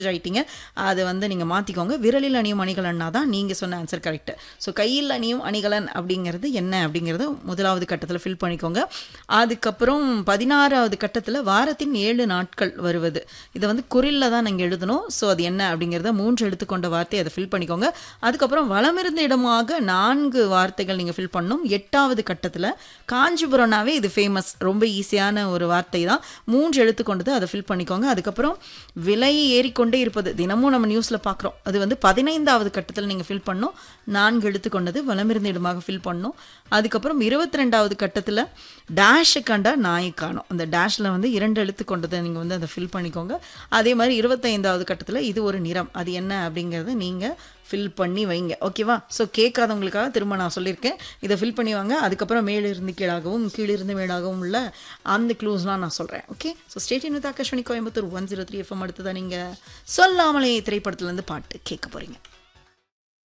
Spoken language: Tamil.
ஆயிட்டீங்க அது வந்து நீங்கள் மாற்றிக்கோங்க விரலில் அணியும் அணிகலன்னா தான் நீங்கள் சொன்ன ஆன்சர் கரெக்டு ஸோ கையில் அணியும் அணிகலன் அப்படிங்கிறது என்ன அப்படிங்கிறது முதலாவது கட்டத்தில் ஃபில் பண்ணிக்கோங்க அதுக்கப்புறம் பதினாறாவது கட்டத்தில் வாரத்தின் ஏழு நாட்கள் வருவது இதை வந்து குறில்ல தான் நீங்கள் எழுதணும் ஸோ அது என்ன அப்படிங்கிறத மூன்று எழுத்துக்கொண்ட வார்த்தை அதை ஃபில் பண்ணிக்கோங்க அதுக்கப்புறம் வளமிருந்த இடமாக நான்கு வார்த்தைகள் நீங்கள் ஃபில் பண்ணணும் எட்டாவது கட்டத்தில் காஞ்சிபுரம்னாவே இது ஃபேமஸ் ரொம்ப ஈஸியான ஒரு வார்த்தை தான் மூன்று எழுத்து கொண்டது அதை ஃபில் பண்ணிக்கோங்க அதுக்கப்புறம் விலை ஏறிக்கொண்டே இருப்பது தினமும் நம்ம நியூஸில் பார்க்குறோம் அது வந்து பதினைந்தாவது கட்டத்தில் நீங்கள் ஃபில் பண்ணணும் நான்கு எழுத்து கொண்டது வளமிருந்த இடமாக ஃபில் பண்ணணும் அதுக்கப்புறம் இருபத்தி ரெண்டாவது கட்டத்தில் டேஷை கண்டா நாயை காணும் அந்த டேஷில் வந்து இரண்டு எழுத்து கொண்டதை நீங்கள் வந்து அதை ஃபில் பண்ணிக்கோங்க அதே மாதிரி இருபத்தைந்தாவது கட்டத்தில் இது ஒரு நிறம் அது என்ன அப்படிங்கிறத நீங்கள் ஃபில் பண்ணி வைங்க ஓகேவா ஸோ கேட்காதவங்களுக்காக திரும்ப நான் சொல்லியிருக்கேன் இதை ஃபில் பண்ணி வாங்க அதுக்கப்புறம் மேலிருந்து கீழாகவும் கீழிருந்து மேலாகவும் உள்ள அந்த க்ளூஸ்லாம் நான் சொல்கிறேன் okay so stay tuned with Akashvani Coimbatore one zero three FM அடுத்ததான் நீங்கள் சொல்லாமலே திரைப்படத்துலேருந்து பாட்டு கேட்க போகிறீங்க